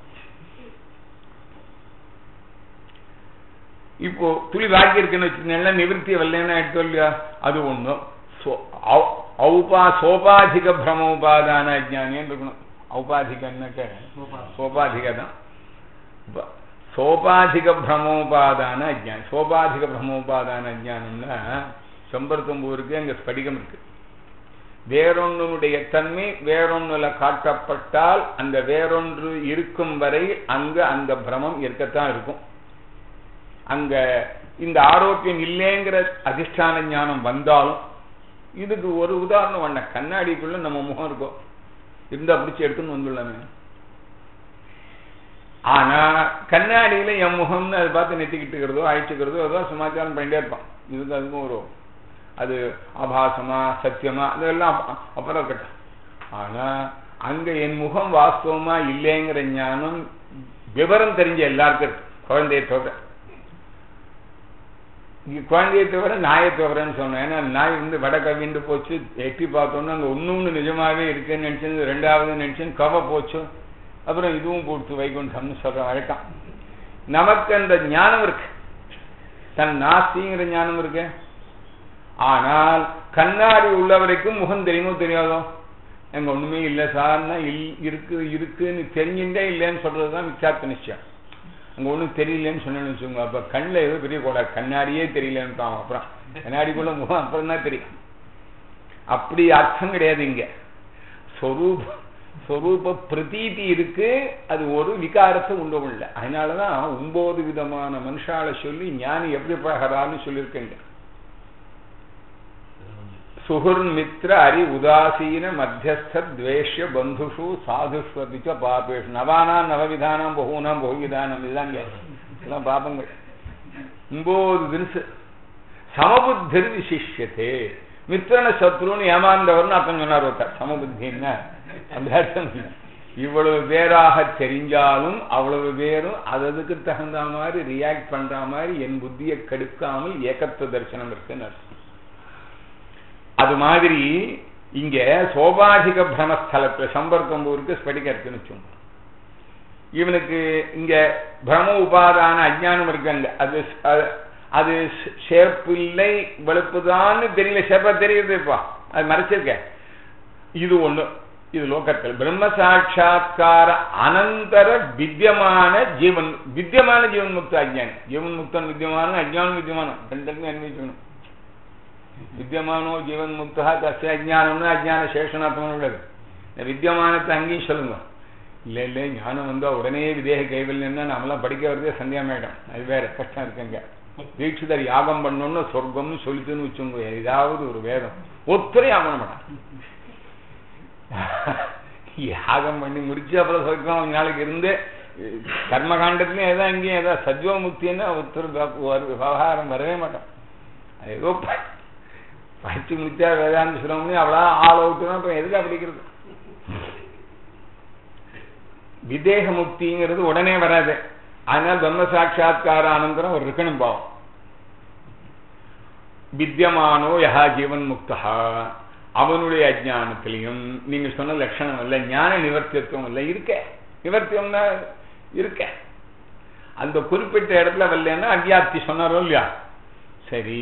Speaker 1: இப்போ துளி பாக்கி இருக்குன்னு வச்சுக்கோங்க நிவர்த்தி வரலன்னா எடுத்து இல்லையா அது ஒன்றும் ஔபா சோபாதிக பிரமோபாதான அஜானின்னு இருக்கணும் ஔபாதிகன்னாக்க சோபாதிக தான் சோபாதிக பிரமோபாதான அஜானம் சோபாதிக பிரமோபாதான அஜானம்னா செம்பருத்தம்பூ இருக்கு அங்க ஸ்படிகம் இருக்கு வேறொன்னுடைய தன்மை வேறொன்னுல காட்டப்பட்டால் அந்த வேறொன்று இருக்கும் வரை அங்க அந்த பிரமம் இருக்கத்தான் இருக்கும் அங்க இந்த ஆரோக்கியம் இல்லைங்கிற அதிஷ்டான ஞானம் வந்தாலும் இதுக்கு ஒரு உதாரணம் பண்ண கண்ணாடிக்குள்ள நம்ம முகம் இருக்கும் இருந்தா பிடிச்சி எடுத்துன்னு வந்துடலாமே ஆனா கண்ணாடியில என் முகம்னு அதை பார்த்து நெத்திக்கிட்டுக்கிறதோ அழிச்சுக்கிறதோ ஏதோ சமாச்சாரம் பண்ணிட்டே இருப்பான் இதுக்கு அதுக்கும் ஒரு அது ஆபாசமா சத்தியமா அதெல்லாம் அப்~ அப்புறம் இருக்கட்டும் ஆனா அங்க என் முகம் வாஸ்தவமா இல்லைங்கிற ஞானம் விவரம் தெரிஞ்ச எல்லாருக்கும் இருக்கு குழந்தையை தவிர இங்க குழந்தையை தவிர நாயை தவிரன்னு சொன்னேன் ஏன்னா நாய் வந்து வட கவிண்டு போச்சு எட்டி பார்த்தோன்னா அங்க ஒன்னொன்னு நிஜமாவே இருக்குன்னு நினைச்சது ரெண்டாவது நினைச்சேன் கவ போச்சு அப்புறம் இதுவும் கொடுத்து வைகுண்டம்னு சொல்ற வழக்கம் நமக்கு அந்த ஞானம் இருக்கு தன் நாஸ்திங்கிற ஞானம் இருக்கு ஆனால் கண்ணாடி உள்ள வரைக்கும் முகம் தெரியுமோ தெரியாதோ எங்க ஒண்ணுமே இல்லை சார்னா இல் இருக்கு இருக்குன்னு தெரிஞ்சுட்டே இல்லைன்னு சொல்றதுதான் மிச்சாத்த நிச்சயம் அங்க ஒண்ணும் தெரியலன்னு சொன்னேன்னு வச்சுக்கோங்க அப்ப கண்ணுல ஏதோ பெரிய கூட கண்ணாடியே தெரியலன்னு அப்புறம் கண்ணாடிக்குள்ள முகம் அப்புறம் தான் தெரியும் அப்படி அர்த்தம் கிடையாது இங்க சொரூப சொரூப பிரதீதி இருக்கு அது ஒரு விகாரத்தை உண்டு இல்லை அதனாலதான் ஒன்பது விதமான மனுஷால சொல்லி ஞானி எப்படி பழகிறான்னு சொல்லியிருக்கேங்க சுகுர் மித்ர அரி உதாசீன மத்தியஸ்த துவேஷ்ய பந்துஷு சாதுஷ்வபிச்ச பாபேஷு நவானா நவவிதானம் பகுனாம் பகுவிதானம் இதுதான் இதெல்லாம் பாபங்கள் ஒன்பது தினசு சமபுத்திர் விசிஷ்யத்தே மித்திரன சத்ருன்னு ஏமாந்தவர்னு அர்த்தம் சொன்னார் ஒருத்தர் சமபுத்தின்னா அந்த அர்த்தம் இல்லை இவ்வளவு பேராக தெரிஞ்சாலும் அவ்வளவு பேரும் அததுக்கு தகுந்த மாதிரி ரியாக்ட் பண்ற மாதிரி என் புத்தியை கெடுக்காமல் ஏகத்துவ தரிசனம் இருக்குன்னு அர்த்தம் அது மாதிரி இங்க சோபாதிக பிரமஸ்தலத்துல சம்பர்க்கம்பூருக்கு ஸ்படிகம் இருக்குன்னு வச்சுக்கோங்க இவனுக்கு இங்க பிரம உபாதான அஜ்ஞானம் இருக்குங்க அது அது ஷேப்பு இல்லை வெளுப்புதான்னு தெரியல ஷேப்பா தெரியுது இப்ப அது மறைச்சிருக்க இது ஒண்ணு இது லோகத்தில் பிரம்ம சாட்சா்கார அனந்தர வித்தியமான ஜீவன் வித்தியமான ஜீவன் முக்த அஜ்ஞானி ஜீவன் முக்தன் வித்தியமான அஜ்ஞானம் வித்தியமானம் ரெண்டுமே அன்வயிக்கணும் வித்தியமானோ ஜீவன் முக்தா தஸ்ய அஜ்ஞானம்னு அஜ்ஞான சேஷனாத்மன் உள்ளது இந்த வித்தியமானத்தை அங்கேயும் சொல்லுங்க இல்ல இல்ல ஞானம் வந்தா உடனே விதேக கைவல்யம்னா நாமெல்லாம் படிக்க வரதே சந்தியாமேடம் அது வேற கஷ்டம் இருக்குங்க தீட்சிதர் யாகம் பண்ணணும்னு சொர்க்கம்னு சொல்லிட்டுன்னு வச்சுங்க ஏதாவது ஒரு வேதம் ஒத்துரை யாகம் பண்ண மாட்டான் யாகம் பண்ணி முடிச்சு அப்புறம் சொர்க்கம் கொஞ்ச நாளைக்கு இருந்து கர்மகாண்டத்துலயும் ஏதோ இங்கேயும் ஏதோ சஜ்வ முக்தின்னா ஒருத்தர் விவகாரம் வரவே மாட்டோம் அது ஏதோ படிச்சு முடிச்சா வேதாந்த சிரமம் அவ்வளோ ஆள் அவுட்டுனா அப்புறம் எதுக்காக படிக்கிறது விதேக முக்திங்கிறது உடனே வராது அதனால பிரம்ம சாட்சா்கார அனந்தரம் ஒரு இருக்கணும் பாவம் வித்தியமானோ யஹா ஜீவன் முக்தா அவனுடைய அஜானத்திலையும் நீங்க சொன்ன லட்சணம் இல்லை ஞான நிவர்த்தியத்துவம் இல்லை இருக்க நிவர்த்தியம்னா இருக்க அந்த குறிப்பிட்ட இடத்துல வரலன்னா அக்யாப்தி சொன்னாரோ இல்லையா சரி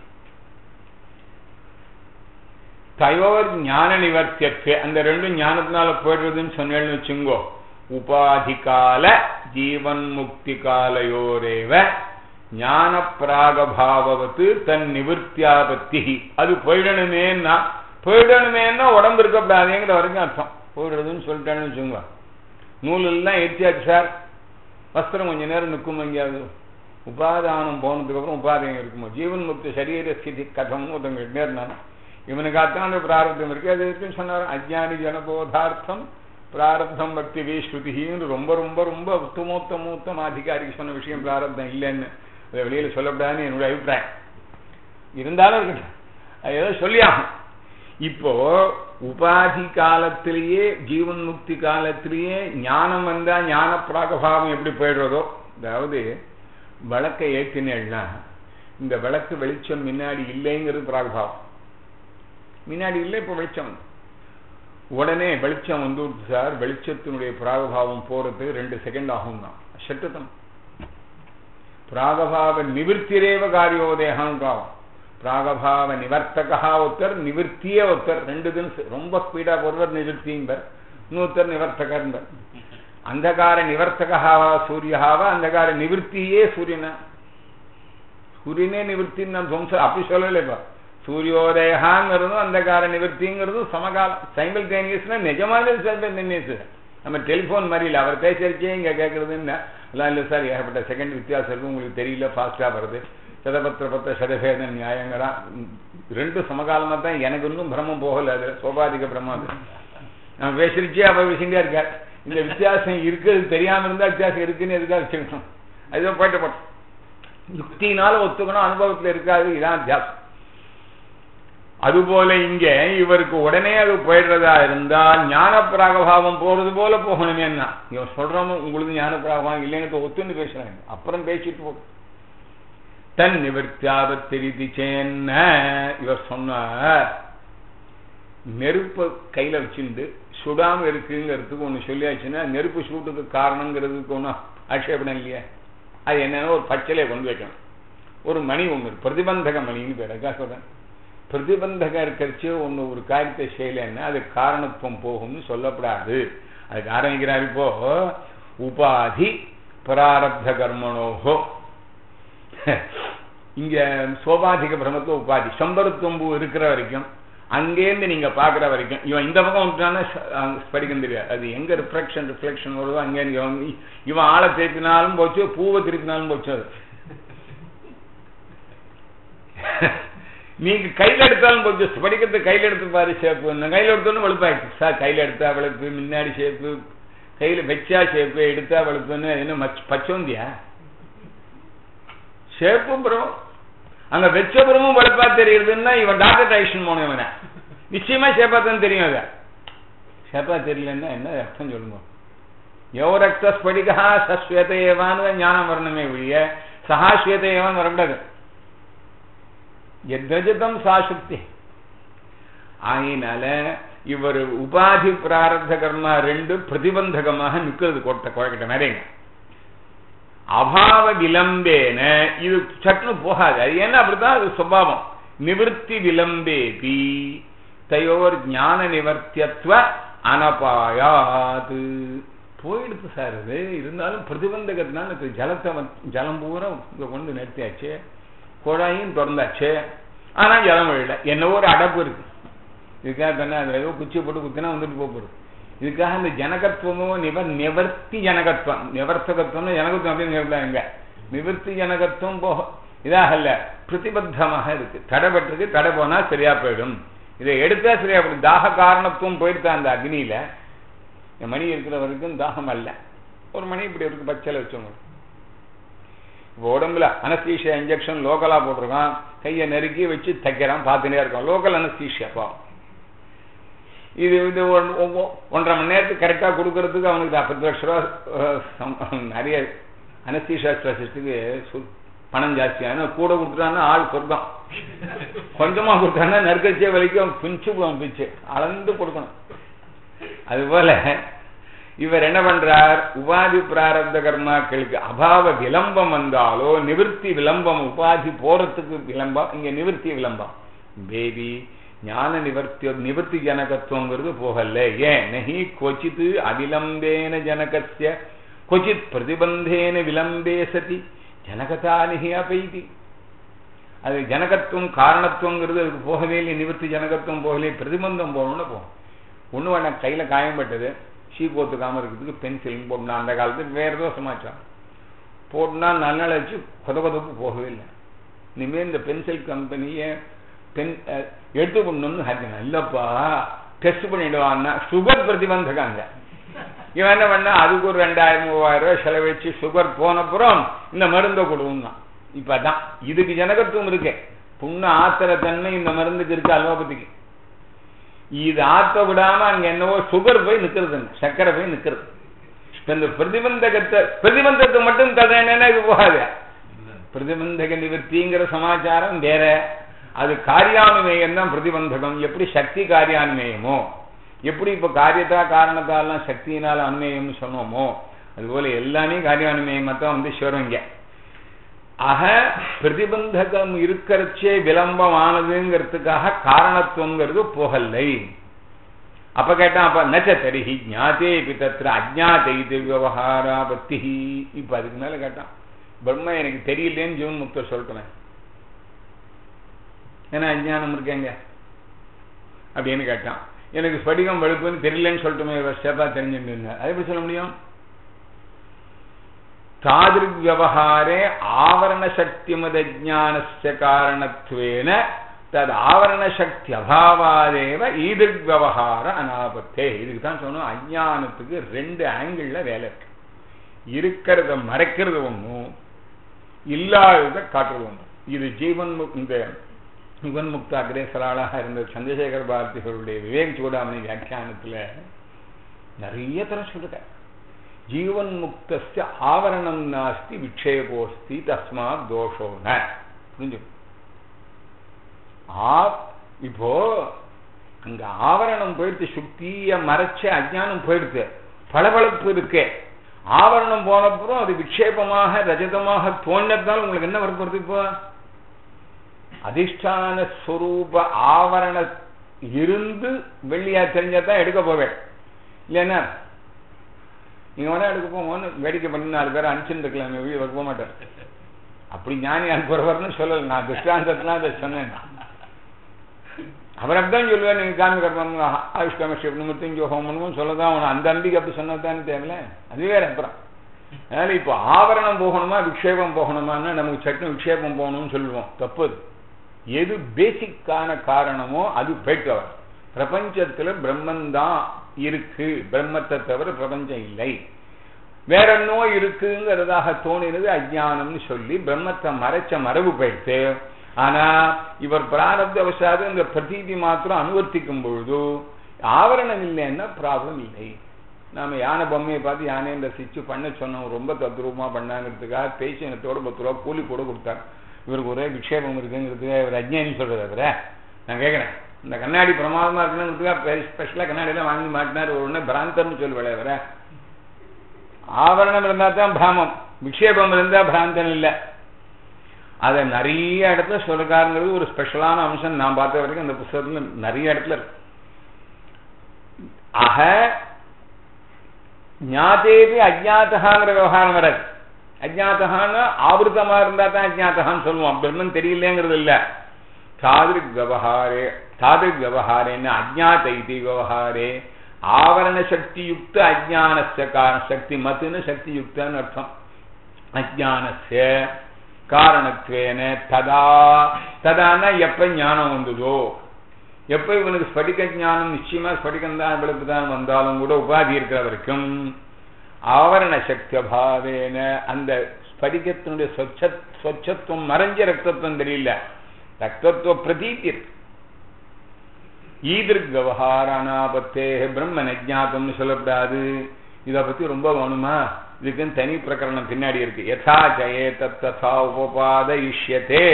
Speaker 1: தயோர் ஞான நிவர்த்தியத்து அந்த ரெண்டும் ஞானத்தினால போயிடுறதுன்னு சொன்னேன்னு வச்சுங்கோ உபாதிகால ஜீவன் முக்தி காலையோரேவ ஞான பிராகபாவத்து தன் நிவர்த்தியாபத்தி அது போயிடணுமேன்னா போயிடணுமேன்னா உடம்பு இருக்கக்கூடாதுங்கிற வரைக்கும் அர்த்தம் போயிடுறதுன்னு சொல்லிட்டேன்னு வச்சுங்க நூல் எல்லாம் எரிச்சாச்சு சார் வஸ்திரம் கொஞ்ச நேரம் நிற்கும் எங்கேயாவது உபாதானம் போனதுக்கு அப்புறம் உபாதையம் இருக்குமோ ஜீவன் முக்தி சரீர ஸ்திதி கதம் ஒருத்தவங்க நேர்னாலும் இவனுக்காகத்தான் அந்த பிராரப்தம் இருக்கு அது இருக்குன்னு சொன்னார் அஜ்ஞானி ஜனபோதார்த்தம் பிராரப்தம் பக்தி வேஸ்ருதின்னு ரொம்ப ரொம்ப ரொம்ப உத்தமோத்தமோத்தம அதிகாரிக்கு சொன்ன விஷயம் பிராரப்தம் இல்லைன்னு அதை வெளியில சொல்லப்படாதுன்னு என்னுடைய அபிப்பிராயம் இருந்தாலும் இருக்கட்டும் அது ஏதோ சொல்லியாகும் இப்போ உபாதி காலத்திலேயே ஜீவன் முக்தி காலத்திலேயே ஞானம் வந்தா ஞான பிராகபாவம் எப்படி போயிடுறதோ அதாவது விளக்கை ஏற்றினேன்னா இந்த விளக்கு வெளிச்சம் முன்னாடி இல்லைங்கிறது பிராகபாவம் முன்னாடி இல்லை இப்போ வெளிச்சம் வந்து உடனே வெளிச்சம் வந்து சார் வெளிச்சத்தினுடைய பிராகபாவம் போறதுக்கு ரெண்டு செகண்ட் ஆகும் தான் சட்டத்தம் பிராகபாவ நிவர்த்திரேவ காரியோதேகம் காவம் பிராகபாவ நிவர்த்தகா ஒருத்தர் நிவர்த்தியே ஒருத்தர் ரெண்டு தினம் ரொம்ப ஸ்பீடா ஒருவர் நிவர்த்திம்பர் இன்னொருத்தர் நிவர்த்தகர்பர் அந்தகார நிவர்த்தகாவா சூரியாவா அந்தகார நிவர்த்தியே சூரியனா சூரியனே நிவர்த்தின்னு நான் துவம்சம் அப்படி சொல்லலைப்பா சூரியோதயங்கிறதும் அந்த கால நிவர்த்திங்கிறதும் சமகாலம் சைமல்டேனியஸ்னா நிஜமாவே சைமல்டேனியஸ் நம்ம டெலிஃபோன் மாதிரி இல்லை அவர் பேசுறச்சே இங்கே கேட்கறதுன்னா எல்லாம் இல்லை சார் ஏகப்பட்ட செகண்ட் வித்தியாசம் இருக்கும் உங்களுக்கு தெரியல ஃபாஸ்ட்டாக வருது சதபத்திர பத்திர சதபேத நியாயங்களா ரெண்டும் சமகாலமாக தான் எனக்கு இன்னும் பிரம்மம் போகல அது சோபாதிக பிரம்மம் அது நான் பேசுறச்சே அவர் விஷயந்தா இருக்கார் இந்த வித்தியாசம் இருக்கிறது தெரியாம இருந்தா வித்தியாசம் இருக்குன்னு எதுக்காக வச்சுக்கணும் அதுதான் போயிட்டு போட்டோம் யுக்தினால ஒத்துக்கணும் அனுபவத்துல இருக்காது இதான் வித்தியாசம் அதுபோல இங்க இவருக்கு உடனே அது போயிடுறதா இருந்தால் ஞான பிராகபாவம் போறது போல போகணுமே என்ன இவன் சொல்றோம் உங்களுக்கு ஞான பிராகபாவம் இல்லைன்னு ஒத்துன்னு பேசுறாங்க அப்புறம் பேசிட்டு போ தன் நிவர்த்தியாபத்திரிதி சேன்ன இவர் சொன்னார் நெருப்ப கையில வச்சுட்டு சுடாம இருக்குங்கிறதுக்கு ஒண்ணு சொல்லியாச்சுன்னா நெருப்பு சூட்டுக்கு காரணங்கிறதுக்கு ஒன்றும் ஆட்சேபணம் இல்லையா அது என்னன்னா ஒரு பச்சலையை கொண்டு வைக்கணும் ஒரு மணி ஒண்ணு இருக்கு. பிரதிபந்தக மணின்னு பேர் அதுக்காக சொல்றேன் பிரதிபந்தகம் இருக்கிறச்சு ஒண்ணு ஒரு காரியத்தை செய்யலைன்னா அது காரணத்துவம் போகும்னு சொல்லப்படாது அதுக்கு ஆரம்பிக்கிறார் இப்போ உபாதி பிராரப்த கர்மணோகோ இங்க சோபாதிக பிரமத்துவ உபாதி சம்பரத்துவம்பு இருக்கிற வரைக்கும் அங்கேருந்து நீங்க பாக்குற வரைக்கும் இவன் இந்த பக்கம் வந்துட்டானா படிக்க தெரியாது அது எங்க ரிஃப்ளெக்ஷன் ரிஃப்ளெக்ஷன் வருதோ அங்கே இவன் இவன் ஆளை திருப்பினாலும் போச்சு பூவை திருப்பினாலும் போச்சு அது நீங்க கையில எடுத்தாலும் கொஞ்சம் படிக்கிறது கையில எடுத்து பாரு ஷேப்பு கையில எடுத்தோன்னு வெளுப்பாயிடுச்சு சார் கையில எடுத்தா வெளுப்பு முன்னாடி ஷேப்பு கையில வச்சா ஷேப்பு எடுத்தா வெளுப்புன்னு என்ன மச் பச்சோந்தியா ஷேப்பும் பிறகு அங்க வச்ச பிறமும் வெளுப்பா தெரியுதுன்னா இவன் டாக்டர் டைஷன் போன இவனை நிச்சயமா ஷேப்பா தான் தெரியும் அத ஷேப்பா தெரியலன்னா என்ன அர்த்தம் சொல்லுங்க யோ ரக்த ஸ்படிகா சஸ்வேத ஏவான்னு ஞானம் வரணுமே ஒழிய சஹா ஸ்வேத ஏவான் வரக்கூடாது எத்வஜதம் சாசுக்தி ஆகையினால இவர் உபாதி பிராரப்த கர்மா ரெண்டு பிரதிபந்தகமாக நிற்கிறது கோட்டை குழக்கிட்ட நிறைய அபாவ விளம்பேன இது சட்டுன்னு போகாது அது என்ன அப்படித்தான் அது சுபாவம் நிவர்த்தி விளம்பேபி தயோர் ஞான நிவர்த்தியத்துவ அனபாயாது போயிடுது சார் அது இருந்தாலும் பிரதிபந்தகத்தினால இது ஜலத்தை வந்து- ஜலம் பூரா இங்க கொண்டு நிறுத்தியாச்சு குழாயும் திறந்தாச்சு ஆனா ஜலம் விழல என்னவோ ஒரு அடப்பு இருக்கு இதுக்காக தானே அது ஏதோ குச்சி போட்டு குத்தினா வந்துட்டு போக போகுது இதுக்காக இந்த ஜனகத்துவமும் நிவர் நிவர்த்தி ஜனகத்துவம் நிவர்த்தகத்துவம் ஜனகத்துவம் அப்படின்னு நிறுத்தாங்க நிவர்த்தி ஜனகத்துவம் போக இதாகல்ல பிரதிபத்தமாக இருக்கு தடைபட்டிருக்கு தடை போனா சரியா போயிடும் இதை எடுத்தா சரியா போயிடும் தாக காரணத்துவம் போயிடுதா அந்த அக்னியில இந்த மணி இருக்கிற வரைக்கும் தாகம் அல்ல ஒரு மணி இப்படி இருக்கு பச்சையில வச்சவங்க இப்போ உடம்புல அனஸ்தீஷியா இன்ஜெக்ஷன் லோக்கலா போட்டிருக்கான் கையை நெருக்கி வச்சு தைக்கிறான் பார்த்துட்டே இருக்கான் லோக்கல் அனஸ்தீஷியா பாவம் இது இது ஒன்- ஒ- ஒன்றரை மணி நேரத்துக்கு கரெக்டா கொடுக்கறதுக்கு அவனுக்கு பத்து லட்ச ரூபா அஹ், சம்- நிறைய அனஸ்தீஷியா ஸ்பெஷலிஸ்ட்டுக்கு சு- பணம் ஜாஸ்தி ஆனா கூட கொடுத்துட்டான்னா ஆள் சொர்க்கம் கொஞ்சமா கொடுத்தான்னா நெருக்கச்சியே வலிக்கும் பிஞ்சு போகும் பிச்சு அளந்து கொடுக்கணும் அதுபோல இவர் என்ன பண்றார் உபாதி பிராரப்த கர்மாக்களுக்கு அபாவ விளம்பம் வந்தாலோ நிவிருத்தி விளம்பம் உபாதி போறதுக்கு விளம்பம் இங்க நிவிருத்தி விளம்பம் பேபி ஞான நிவர்த்தி நிவர்த்தி ஜனகத்துவங்கிறது போகல ஏன் நகி கொச்சித் அவிலம்பேன ஜனகஸ்ய கொச்சித் பிரதிபந்தேன விளம்பே சதி ஜனகதா நிகி அபைதி அது ஜனகத்துவம் காரணத்துவங்கிறது அதுக்கு போகவே இல்லை நிவர்த்தி ஜனகத்துவம் போகலே பிரதிபந்தம் போகணும்னு போகும் ஒண்ணு வேணாம் கையில காயம் பட்டது ஷீ கோத்துக்காம இருக்கிறதுக்கு பென்சில் போடணும் அந்த காலத்துக்கு வேற ஏதோ சமாச்சாரம் போட்டுனா நல்ல நாள் வச்சு கொத கொதப்பு போகவே இல்லை இனிமேல் இந்த பென்சில் கம்பெனியை பென் அஹ், எடுத்து பண்ணணும்னு ஹாக்கினா இல்லப்பா டெஸ்ட் பண்ணிடுவான்னா சுகர் பிரதிபந்தகாங்க இவன் என்ன பண்ணா அதுக்கு ஒரு ரெண்டாயிரம் மூவாயிரம் ரூபாய் செலவழிச்சு சுகர் போனப்புறம் இந்த மருந்தை கொடுன்னா இப்ப அதான் இதுக்கு ஜனகத்துவம் இருக்கு புண்ணு ஆத்திர தன்மை இந்த மருந்துக்கு இருக்கு அலோபதிக்கு இது ஆத்த விடாம அங்க என்னவோ சுகர் போய் நிக்கிறது சர்க்கரை போய் நிக்கிறது இப்ப இந்த பிரதிபந்தகத்தை பிரதிபந்தத்தை மட்டும் தடனா இது போகாது பிரதிபந்தக நிவர்த்திங்கிற சமாச்சாரம் வேற அது காரியானுமேயம் தான் பிரதிபந்தகம் எப்படி சக்தி காரியானுமேயமோ எப்படி இப்ப காரியத்தா காரணத்தாலாம் சக்தியினால அனுமேயம்னு சொன்னோமோ அதுபோல எல்லாமே காரியானுமேயமா தான் வந்து சேருங்க ஆக பிரதிபந்தகம் இருக்கிறச்சே விளம்பம் ஆனதுங்கிறதுக்காக காரணத்துவங்கிறது போகலை அப்ப கேட்டான் அப்ப நச்ச தரிஹி ஞாதே பிதத்திர அஜாத இது விவகாராபத்தி இப்ப அதுக்கு மேல கேட்டான் பிரம்ம எனக்கு தெரியலேன்னு ஜீவன் முக்தர் சொல்லிட்டேன் ஏன்னா அஜ்ஞானம் இருக்கேங்க அப்படின்னு கேட்டான் எனக்கு ஸ்படிகம் வெளுப்புன்னு தெரியலன்னு சொல்லிட்டுமே ஸ்டெப்பா தெரிஞ்சுட்டு அதை எப்படி சொல்ல முடியும் தாதிருக் விவகாரே ஆவரண சக்தி மதஜானஸ்ய காரணத்வேன தது ஆவரண சக்தி அபாவாதேவ ஈதிருக் விவகார அனாபத்தே இதுக்கு தான் சொன்னோம் அஜானத்துக்கு ரெண்டு ஆங்கிள் வேலை இருக்கு இருக்கிறத மறைக்கிறது ஒன்றும் இல்லாததை காட்டுறது ஒன்றும் இது ஜீவன் முக்- இந்த யுவன் முக்தா அக்ரேசராளாக இருந்த சந்திரசேகர் பாரதிகளுடைய விவேக் சூடாமணி வியாக்கியானத்துல நிறைய தரம் சொல்லிருக்கார் ஜீவன் முக்தஸ்ய ஆவரணம் நாஸ்தி விக்ஷேபோஸ்தி தஸ்மாத் தோஷோ ந புரிஞ்சு ஆ இப்போ அங்க ஆவரணம் போயிடுத்து சுக்திய மறைச்ச அஜ்ஞானம் போயிடுத்து பளபளப்பு இருக்கே ஆவரணம் போனப்புறம் அது விக்ஷேபமாக ரஜதமாக தோன்றதால் உங்களுக்கு என்ன வரப்போறது இப்போ அதிஷ்டான ஸ்வரூப ஆவரண இருந்து வெள்ளியா தெரிஞ்சதான் எடுக்க போவேன் இல்லைன்னா நீங்க வேணா எடுக்க போவோம்னு வேடிக்கை பண்ணி நாலு பேர் அனுப்பிச்சுட்டு இருக்கலாம் வீடு போக மாட்டேன் அப்படி ஞானி அனுப்புறவர்னு சொல்லல நான் திருஷ்டாந்தத்துல அதை சொன்னேன் அவர் அப்படிதான் சொல்லுவார் நீங்க காமி கர்மம் ஆயுஷ்கம நிமித்தம் ஹோமனும் சொல்லதான் அவன் அந்த அம்பிக்கு அப்படி சொன்னதானே தேவையில்ல அது வேற அப்புறம் அதனால இப்போ ஆவரணம் போகணுமா விக்ஷேபம் போகணுமான்னா நமக்கு சட்டம் விக்ஷேபம் போகணும்னு சொல்லுவோம் தப்பு அது. எது பேசிக்கான காரணமோ அது போயிட்டவர் பிரபஞ்சத்துல பிரம்மன் தான் இருக்கு பிரம்மத்தை தவிர பிரபஞ்சம் இல்லை வேற என்னோ இருக்குங்கிறதாக தோணினது அஜ்ஞானம்னு சொல்லி பிரம்மத்தை மறைச்ச மரபு போயிடுத்து ஆனா இவர் பிராரப்த அவசாது இந்த பிரதீதி மாத்திரம் அனுவர்த்திக்கும் பொழுது ஆவரணம் இல்லைன்னா ப்ராப்ளம் இல்லை நாம யானை பொம்மையை பார்த்து யானையை ரசிச்சு பண்ண சொன்னோம் ரொம்ப தத்ரூபமா பண்ணாங்கிறதுக்காக பேசினத்தோட பத்து ரூபா கூலி கூட கொடுத்தார் இவருக்கு ஒரே விக்ஷேபம் இருக்குங்கிறதுக்காக இவர் அஜ்ஞானி சொல்றது அவர நான் கேட்கிறேன் இந்த கண்ணாடி பிரமாதமா இருக்கணுங்கிறதுக்காக ஸ்பெஷலா கண்ணாடியெல்லாம் வாங்கி மாட்டினார் ஒரு உடனே பிராந்தர்னு சொல்லுவேன் அவர ஆவரணம் இருந்தா தான் பிராமம் விக்ஷேபம் இருந்தா பிராந்தன் இல்லை அதை நிறைய இடத்துல சொல்லுக்காருங்கிறது ஒரு ஸ்பெஷலான அம்சம் நான் பார்த்த வரைக்கும் அந்த புஸ்தகத்துல நிறைய இடத்துல இருக்கு ஆக ஞாதேபி அஜாத்தகாங்கிற விவகாரம் வராது அஜாத்தகான்னு ஆவருத்தமா இருந்தா தான் அஜாத்தகான்னு சொல்லுவோம் பிரம்மன் தெரியலங்கிறது இல்ல தாதிருக் விவகாரே தாதிருக் விவகாரேன்னு அஜாத இது விவகாரே ஆவரண சக்தியுக்த அஜானஸ்ய காரண சக்தி மத்துன்னு சக்தியுக்தன்னு அர்த்தம் அஜானஸ்ய காரணத்வேன ததா ததான்னா எப்ப ஞானம் வந்ததோ எப்ப இவனுக்கு ஸ்படிக ஞானம் நிச்சயமா ஸ்படிகம் தான் இவளுக்கு தான் வந்தாலும் கூட உபாதி இருக்கிற வரைக்கும் ஆவரண சக்தி அபாவேன அந்த ஸ்படிகத்தினுடைய சொச்ச சொச்சத்துவம் மறைஞ்ச ரக்தத்துவம் தெரியல ரக்தத்துவ பிரதீதி இருக்கு ஈதிருக் விவகாரானாபத்தே பிரம்ம நஜாத்தம்னு சொல்லக்கூடாது இதை பத்தி ரொம்ப வேணுமா இதுக்குன்னு தனி பிரகரணம் பின்னாடி இருக்கு யதா ஜயே தத்தா உபபாத இஷ்யத்தே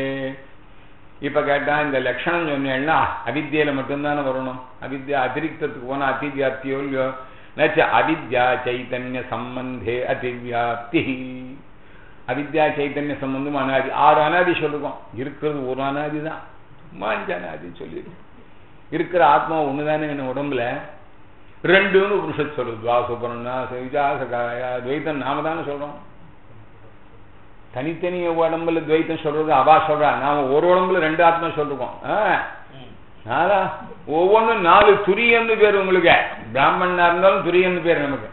Speaker 1: இப்ப கேட்டா இந்த லட்சணம் சொன்னேன்னா அவித்தியில மட்டும்தானே வரணும் அவித்யா அதிரிக்தத்துக்கு போனா அதிவியாப்தியோ இல்லையோ நச்ச அவித்யா சைத்தன்ய சம்பந்தே அதிவியாப்தி அவித்யா சைத்தன்ய சம்பந்தம் அனாதி ஆறு அனாதி சொல்லுவோம் இருக்கிறது ஒரு அனாதி தான் மாஞ்ச அனாதின்னு சொல்லிடு இருக்கிற ஆத்மா ஒண்ணுதானே என்ன உடம்புல ரெண்டுன்னு உபனிஷத் சொல்லுது துவாசுபரண்ணா விஜாசகாயா துவைத்தம் நாம தானே சொல்றோம் தனித்தனி உடம்புல துவைத்தம் சொல்றது அவா சொல்றா நாம ஒரு உடம்புல ரெண்டு ஆத்மா சொல்றோம் நாலா ஒவ்வொன்றும் நாலு துரியன்னு பேர் உங்களுக்கு பிராமணனா இருந்தாலும் துரியன்னு பேர் நமக்கு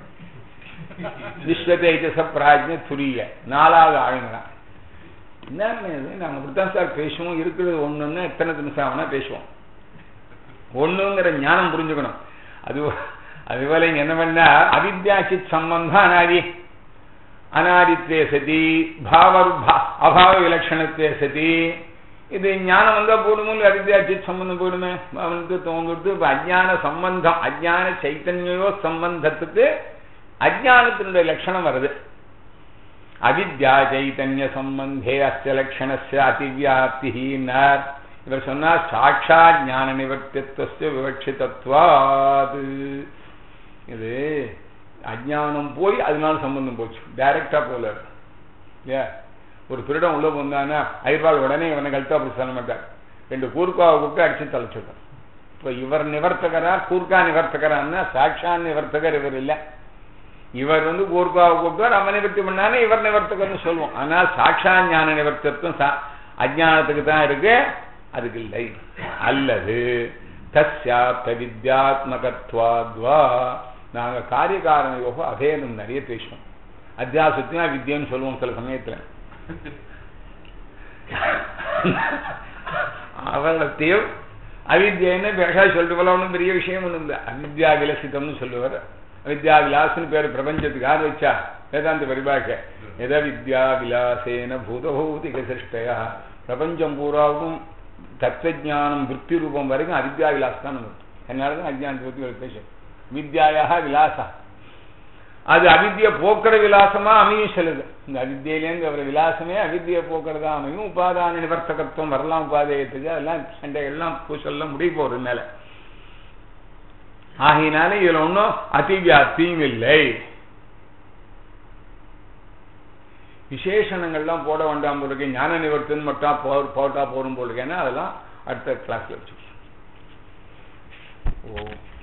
Speaker 1: விஸ்வதைஜச பிராஜ்ய துரிய நாலாவது ஆளுங்கதான் என்ன இது நாங்க அப்படித்தான் சார் பேசுவோம் இருக்கிறது ஒண்ணுன்னு எத்தனை நிமிஷம் ஆகுனா பேசுவோம் ஒண்ணுங்கிற ஞானம் புரிஞ்சுக்கணும் அது அதுபோல இங்க என்ன பண்ணா அவித்யாசித் சம்பந்தம் அனாதி அனாதித்வே சதி பாவ அபாவ விலட்சணத்வே சதி இது ஞானம் வந்தா போடுமோ இல்லை அவித்யாசித் சம்பந்தம் போயிடுமே அவனுக்கு தோங்கிட்டு இப்ப அஜான சம்பந்தம் அஜான சைத்தன்யோ சம்பந்தத்துக்கு அஜானத்தினுடைய லட்சணம் வருது அவித்யா சைத்தன்ய சம்பந்தே அஸ்ய லட்சணஸ்ய அதிவியாப்தினார் இவர் சொன்னார் சாட்சா ஞான நிவர்த்தித்துவ விவட்சிதத்வாது இது அஜானம் போய் அதனால சம்பந்தம் போச்சு டைரக்டா போல இல்லையா ஒரு திருடம் உள்ள வந்தானா ஐபால் உடனே இவனை கழுத்தா அப்படி சொல்ல மாட்டார் ரெண்டு கூர்க்காவை கூப்பிட்டு அடிச்சு தலைச்சிடும் இப்ப இவர் நிவர்த்தகரா கூர்க்கா நிவர்த்தகரான்னா சாட்சா நிவர்த்தகர் இவர் இல்லை இவர் வந்து கூர்க்காவை கூப்பிட்டு அவன் நிவர்த்தி பண்ணானே இவர் நிவர்த்தகர்னு சொல்லுவோம் ஆனால் சாட்சா ஞான நிவர்த்தத்துவம் அஜானத்துக்கு தான் இருக்கு அதுக்கு இல்லை அல்லது தஸ்யாப்த வித்யாத்மகத்வாத்வா நாங்க காரியகாரண யோகம் அபேதம் நிறைய பேசுவோம் அத்தியாசத்தினா வித்யன்னு சொல்லுவோம் சில சமயத்துல அவலத்தையும் அவித்யன்னு பேஷா சொல்லிட்டு போல ஒன்றும் பெரிய விஷயம் ஒன்றும் இல்லை அவித்யா விலசிதம்னு சொல்லுவார் அவித்யா விலாசன்னு பேர் பிரபஞ்சத்துக்கு யார் வச்சா வேதாந்த பரிபாஷை எத வித்யா விலாசேன பூதபௌதிக சிருஷ்டயா பிரபஞ்சம் பூராவும் தத்துவஜானம் விற்பி ரூபம் வரைக்கும் அவித்யா விலாஸ் தான் நமக்கு அதனால தான் அஜ்ஞானத்தை பற்றி ஒரு பேசும் வித்யாயாக விலாசா அது அவித்திய போக்குற விலாசமா அமையும் சிலது இந்த அவித்தியிலேருந்து அவர் விலாசமே அவித்திய போக்குறதா அமையும் உபாதான நிவர்த்தகத்துவம் வரலாம் உபாதேயத்துக்கு அதெல்லாம் சண்டைகள்லாம் பூசல்லாம் முடிய போறது மேல ஆகையினால இதுல ஒன்றும் அதிவியாப்தியும் இல்லை விசேஷணங்கள்லாம் போட வேண்டாம் போல இருக்கு ஞான நிவர்த்தன் மட்டும் போ போட்டா போரும் போல இருக்கேன்னா அதெல்லாம் அடுத்த கிளாஸ்ல வச்சுக்கலாம் ஓ